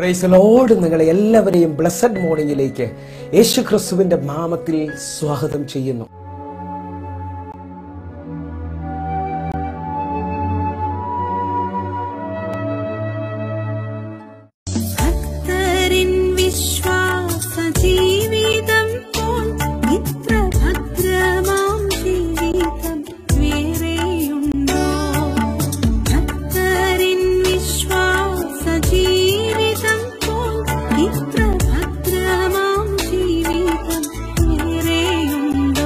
price load നിങ്ങളെ എല്ലാവരെയും blessed മോർണിംഗിലേക്ക് യേശു ക്രിസ്തുവിന്റെ നാമത്തിൽ സ്വാഗതം ചെയ്യുന്നു ഭക്തരിൻ വിശ്വാസ ജീവിതം പോൽ ഇത്ര ഭദ്രമാം ജീവിതം വേറെയുണ്ടോ ഭക്തരിൻ വിശ്വാസ ജീവിതം പോൽ ഇത്ര ഭദ്രമാം ജീവിതം വേറെയുണ്ടോ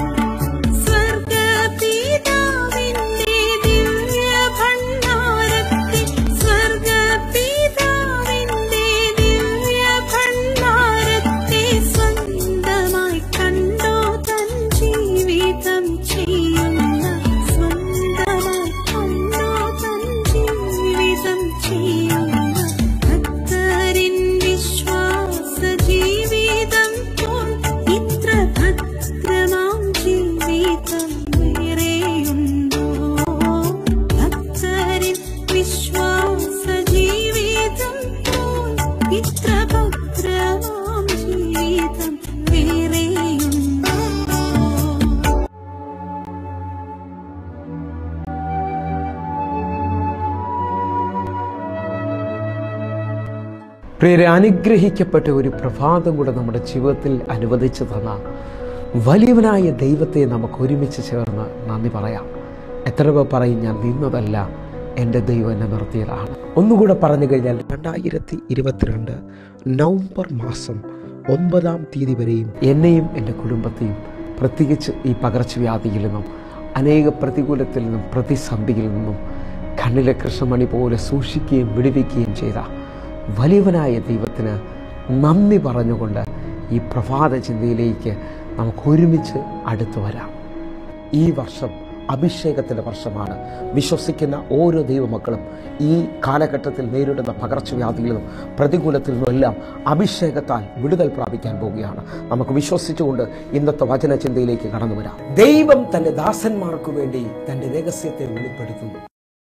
സ്വർഗപിതാവിന്റെ ദിവ്യഭണ്ഡാരത്തെ സ്വർഗപിതാവിന്റെ ദിവ്യഭണ്ഡാരത്തെ സ്വന്തമായി കണ്ടോ തൻ ജീവിതം ചെയ്യുന്ന സ്വന്തമായി കണ്ടോ തൻ ജീവിതം ചെയ്യുന്ന ഭക്തരിൻ വിശ്വാസ ജീവിതം പോൽ ഇത്ര ഭദ്രമാം ജീവിതം വേറെയുണ്ടോ ഭക്തരിൻ വിശ്വാസ ജീവിതം പോൽ ഇത്ര ഭദ്രമാം ജീവിതം വേറെയുണ്ടോ പ്രിയരെ അനുഗ്രഹിക്കപ്പെട്ട ഒരു പ്രഭാതം കൂടെ നമ്മുടെ ജീവിതത്തിൽ അനുവദിച്ചു തന്ന വലിയവനായ ദൈവത്തെ നമുക്ക് ഒരുമിച്ച് ചേർന്ന് നന്ദി പറയാം എത്ര പേർ പറയും ഞാൻ നിന്നതല്ല എൻ്റെ ദൈവം എന്നെ നിർത്തിയതാണ് ഒന്നുകൂടെ പറഞ്ഞു കഴിഞ്ഞാൽ രണ്ടായിരത്തി ഇരുപത്തിരണ്ട് നവംബർ മാസം ഒമ്പതാം തീയതി വരെയും എന്നെയും എൻ്റെ കുടുംബത്തെയും പ്രത്യേകിച്ച് ഈ പകർച്ചവ്യാധിയിൽ നിന്നും അനേക പ്രതികൂലത്തിൽ നിന്നും പ്രതിസന്ധിയിൽ നിന്നും കണ്ണിലെ കൃഷ്ണമണി പോലെ സൂക്ഷിക്കുകയും വിടുവിക്കുകയും ചെയ്ത വലിയവനായ ദൈവത്തിന് നന്ദി പറഞ്ഞുകൊണ്ട് ഈ പ്രഭാത ചിന്തയിലേക്ക് നമുക്ക് ഒരുമിച്ച് അടുത്തു വരാം ഈ വർഷം അഭിഷേകത്തിൻ്റെ വർഷമാണ് വിശ്വസിക്കുന്ന ഓരോ ദൈവമക്കളും ഈ കാലഘട്ടത്തിൽ നേരിടുന്ന പകർച്ചവ്യാധിയിൽ നിന്നും പ്രതികൂലത്തിൽ നിന്നെല്ലാം അഭിഷേകത്താൽ വിടുതൽ പ്രാപിക്കാൻ പോവുകയാണ് നമുക്ക് വിശ്വസിച്ചുകൊണ്ട് ഇന്നത്തെ വചന ചിന്തയിലേക്ക് കടന്നു വരാം ദൈവം തന്റെ ദാസന്മാർക്ക് വേണ്ടി തന്റെ രഹസ്യത്തെ വെളിപ്പെടുത്തുന്നു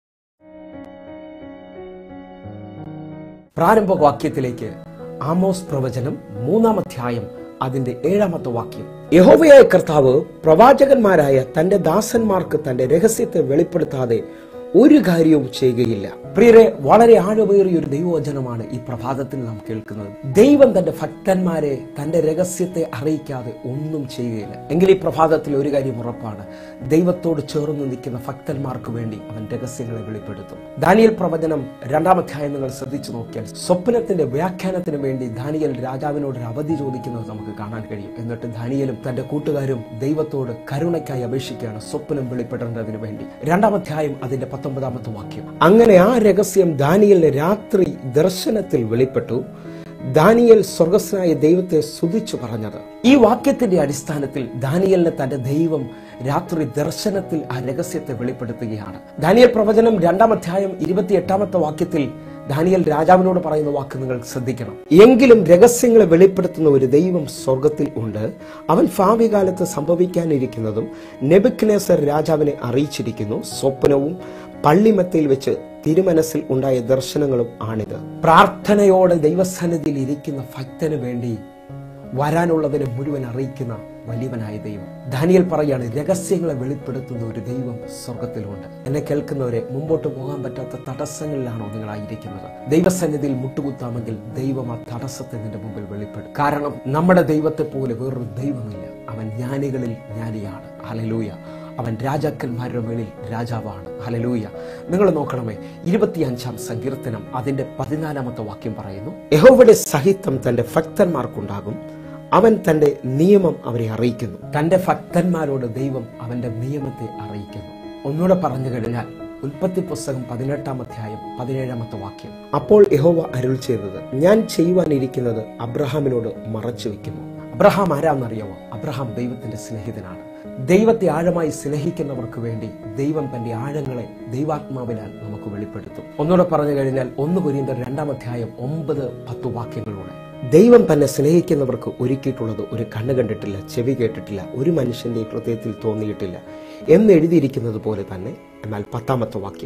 പ്രാരംഭ വാക്യത്തിലേക്ക് ആമോസ് പ്രവചനം മൂന്നാം അധ്യായം അതിന്റെ ഏഴാമത്തെ വാക്യം യഹോവയായ കർത്താവ് പ്രവാചകന്മാരായ തന്റെ ദാസന്മാർക്ക് തന്റെ രഹസ്യത്തെ വെളിപ്പെടുത്താതെ ഒരു കാര്യവും ചെയ്യുകയില്ല പ്രിയരെ വളരെ ആഴമേറിയ ഒരു ദൈവവചനമാണ് ഈ പ്രഭാതത്തിൽ നാം കേൾക്കുന്നത് ദൈവം തന്റെ ഭക്തന്മാരെ തന്റെ രഹസ്യത്തെ അറിയിക്കാതെ ഒന്നും ചെയ്യുകയില്ല എങ്കിൽ ഈ പ്രഭാതത്തിൽ ഒരു കാര്യം ഉറപ്പാണ് ദൈവത്തോട് ചേർന്ന് നിൽക്കുന്ന ഭക്തന്മാർക്ക് വേണ്ടി അവൻ രഹസ്യങ്ങളെ വെളിപ്പെടുത്തും ദാനിയൽ പ്രവചനം രണ്ടാം അധ്യായം നിങ്ങൾ ശ്രദ്ധിച്ചു നോക്കിയാൽ സ്വപ്നത്തിന്റെ വ്യാഖ്യാനത്തിന് വേണ്ടി ദാനിയൽ രാജാവിനോട് ഒരു അവധി ചോദിക്കുന്നത് നമുക്ക് കാണാൻ കഴിയും എന്നിട്ട് ദാനിയലും തന്റെ കൂട്ടുകാരും ദൈവത്തോട് കരുണയ്ക്കായി അപേക്ഷിക്കുകയാണ് സ്വപ്നം വെളിപ്പെടേണ്ടതിന് വേണ്ടി രണ്ടാം അധ്യായം അതിന്റെ പത്തൊമ്പതാമത്തെ വാക്യം അങ്ങനെ ആ രഹസ്യം ദാനിയലിന് രാത്രി ദർശനത്തിൽ വെളിപ്പെട്ടു ദാനിയൽ സ്വർഗസ്നായ ദൈവത്തെ സ്തുതിച്ചു പറഞ്ഞത് ഈ വാക്യത്തിന്റെ അടിസ്ഥാനത്തിൽ ദാനിയലിന് തന്റെ ദൈവം രാത്രി ദർശനത്തിൽ ആ രഹസ്യത്തെ വെളിപ്പെടുത്തുകയാണ് ദാനിയൽ പ്രവചനം രണ്ടാം അധ്യായം ഇരുപത്തിയെട്ടാമത്തെ വാക്യത്തിൽ ദാനിയൽ രാജാവിനോട് പറയുന്ന വാക്ക് നിങ്ങൾ ശ്രദ്ധിക്കണം എങ്കിലും രഹസ്യങ്ങളെ വെളിപ്പെടുത്തുന്ന ഒരു ദൈവം സ്വർഗത്തിൽ ഉണ്ട് അവൻ ഭാവി കാലത്ത് സംഭവിക്കാനിരിക്കുന്നതും നെബുക്കനേസർ രാജാവിനെ അറിയിച്ചിരിക്കുന്നു സ്വപ്നവും പള്ളിമത്തയിൽ വെച്ച് തിരുമനസ്സിൽ ഉണ്ടായ ദർശനങ്ങളും ആണിത് പ്രാർത്ഥനയോടെ ദൈവസന്നിധിയിൽ ഇരിക്കുന്ന ഭക്തന് വേണ്ടി വരാനുള്ളതിനെ മുഴുവൻ അറിയിക്കുന്ന വലിയവനായ ദൈവം ദാനിയൽ പറയാണ് രഹസ്യങ്ങളെ വെളിപ്പെടുത്തുന്ന ഒരു ദൈവം സ്വർഗത്തിലുണ്ട് എന്നെ കേൾക്കുന്നവരെ മുമ്പോട്ട് പോകാൻ പറ്റാത്ത തടസ്സങ്ങളിലാണോ നിങ്ങളായിരിക്കുന്നത് ദൈവസന്നിധിയിൽ മുട്ടുകുത്താമെങ്കിൽ ദൈവം ആ തടസ്സത്തെ നിന്റെ മുമ്പിൽ വെളിപ്പെടും കാരണം നമ്മുടെ ദൈവത്തെ പോലെ വേറൊരു ദൈവമില്ല അവൻ ജ്ഞാനികളിൽ ജ്ഞാനിയാണ് ഹലലൂയ അവൻ രാജാക്കന്മാരുടെ മേളിൽ രാജാവാണ് ഹലലൂയ നിങ്ങൾ നോക്കണമേ ഇരുപത്തിയഞ്ചാം സങ്കീർത്തനം അതിന്റെ പതിനാലാമത്തെ വാക്യം പറയുന്നു യഹോവയുടെ സഹിത്വം തന്റെ ഭക്തന്മാർക്കുണ്ടാകും അവൻ തന്റെ നിയമം അവരെ അറിയിക്കുന്നു തന്റെ ഭക്തന്മാരോട് ദൈവം അവന്റെ നിയമത്തെ അറിയിക്കുന്നു ഒന്നുകൂടെ പറഞ്ഞു കഴിഞ്ഞാൽ ഉൽപ്പത്തി പുസ്തകം പതിനെട്ടാം അധ്യായം പതിനേഴാമത്തെ വാക്യം അപ്പോൾ യഹോവ അരുൾ ചെയ്തത് ഞാൻ ചെയ്യുവാനിരിക്കുന്നത് അബ്രഹാമിനോട് മറച്ചു വെക്കുന്നു അബ്രഹാം ആരാന്നറിയാമോ അബ്രഹാം ദൈവത്തിന്റെ സ്നേഹിതനാണ് ദൈവത്തെ ആഴമായി സ്നേഹിക്കുന്നവർക്ക് വേണ്ടി ദൈവം തന്റെ ആഴങ്ങളെ ദൈവാത്മാവിനാൽ നമുക്ക് വെളിപ്പെടുത്തും ഒന്നുകൂടെ പറഞ്ഞു കഴിഞ്ഞാൽ ഒന്ന് കുരിയന്റെ രണ്ടാം അധ്യായം ഒമ്പത് പത്ത് വാക്യങ്ങളിലൂടെ ദൈവം തന്നെ സ്നേഹിക്കുന്നവർക്ക് ഒരുക്കിയിട്ടുള്ളത് ഒരു കണ്ണ് കണ്ടിട്ടില്ല ചെവി കേട്ടിട്ടില്ല ഒരു മനുഷ്യന്റെ ഹൃദയത്തിൽ തോന്നിയിട്ടില്ല എന്ന് എഴുതിയിരിക്കുന്നത് പോലെ തന്നെ എന്നാൽ പത്താമത്തെ വാക്യം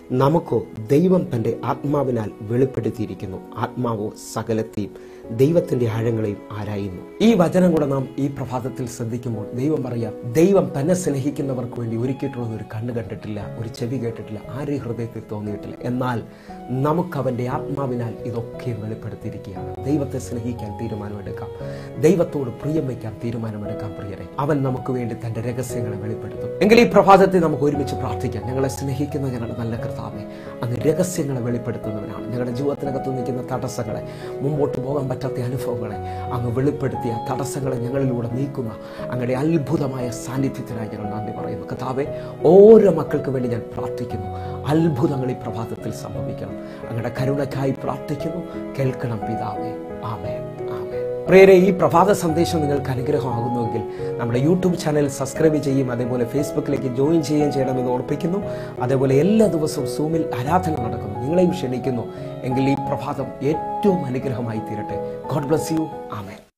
നമുക്കോ ദൈവം തന്റെ ആത്മാവിനാൽ വെളിപ്പെടുത്തിയിരിക്കുന്നു ആത്മാവോ സകലത്തെയും ദൈവത്തിന്റെ ആഴങ്ങളെയും ആരായുന്നു ഈ വചനം കൂടെ നാം ഈ പ്രഭാതത്തിൽ ശ്രദ്ധിക്കുമ്പോൾ ദൈവം പറയാം ദൈവം തന്നെ സ്നേഹിക്കുന്നവർക്ക് വേണ്ടി ഒരുക്കിയിട്ടുള്ളത് ഒരു കണ്ണ് കണ്ടിട്ടില്ല ഒരു ചെവി കേട്ടിട്ടില്ല ആരെയും ഹൃദയത്തിൽ തോന്നിയിട്ടില്ല എന്നാൽ നമുക്ക് അവന്റെ ആത്മാവിനാൽ ഇതൊക്കെ വെളിപ്പെടുത്തിയിരിക്കുകയാണ് ദൈവത്തെ സ്നേഹിക്കാൻ തീരുമാനമെടുക്കാം ദൈവത്തോട് പ്രിയം വയ്ക്കാൻ തീരുമാനമെടുക്കാം പ്രിയരെ അവൻ നമുക്ക് വേണ്ടി തന്റെ രഹസ്യങ്ങളെ വെളിപ്പെടുത്തും എങ്കിൽ ഈ പ്രഭാതത്തെ നമുക്ക് ഒരുമിച്ച് പ്രാർത്ഥിക്കാം ഞങ്ങളെ സ്നേഹിക്കുന്ന ഞങ്ങളുടെ നല്ല കർത്താവെ അങ്ങ് രഹസ്യങ്ങളെ വെളിപ്പെടുത്തുന്നവനാണ് ഞങ്ങളുടെ ജീവിതത്തിനകത്ത് നിൽക്കുന്ന തടസ്സങ്ങളെ മുമ്പോട്ട് പോകാൻ പറ്റാത്ത അനുഭവങ്ങളെ അങ്ങ് വെളിപ്പെടുത്തിയ തടസ്സങ്ങളെ ഞങ്ങളിലൂടെ നീക്കുന്ന അങ്ങയുടെ അത്ഭുതമായ സാന്നിധ്യത്തിനായി ഞങ്ങൾ നന്ദി പറയുന്നു കർത്താവെ ഓരോ മക്കൾക്ക് വേണ്ടി ഞാൻ പ്രാർത്ഥിക്കുന്നു അത്ഭുതങ്ങൾ ഈ പ്രഭാതത്തിൽ സംഭവിക്കണം അങ്ങയുടെ കരുണയ്ക്കായി പ്രാർത്ഥിക്കുന്നു കേൾക്കണം പിതാവേ ആമേൻ ആമേൻ പ്രിയരെ ഈ പ്രഭാത സന്ദേശം നിങ്ങൾക്ക് അനുഗ്രഹമാകുന്നുവെങ്കിൽ നമ്മുടെ യൂട്യൂബ് ചാനൽ സബ്സ്ക്രൈബ് ചെയ്യും അതേപോലെ ഫേസ്ബുക്കിലേക്ക് ജോയിൻ ചെയ്യുകയും ചെയ്യണമെന്ന് ഓർപ്പിക്കുന്നു അതേപോലെ എല്ലാ ദിവസവും സൂമിൽ ആരാധന നടക്കുന്നു നിങ്ങളെയും ക്ഷണിക്കുന്നു എങ്കിൽ ഈ പ്രഭാതം ഏറ്റവും അനുഗ്രഹമായി തീരട്ടെ ഗോഡ് ബ്ലസ് യു ആമേൻ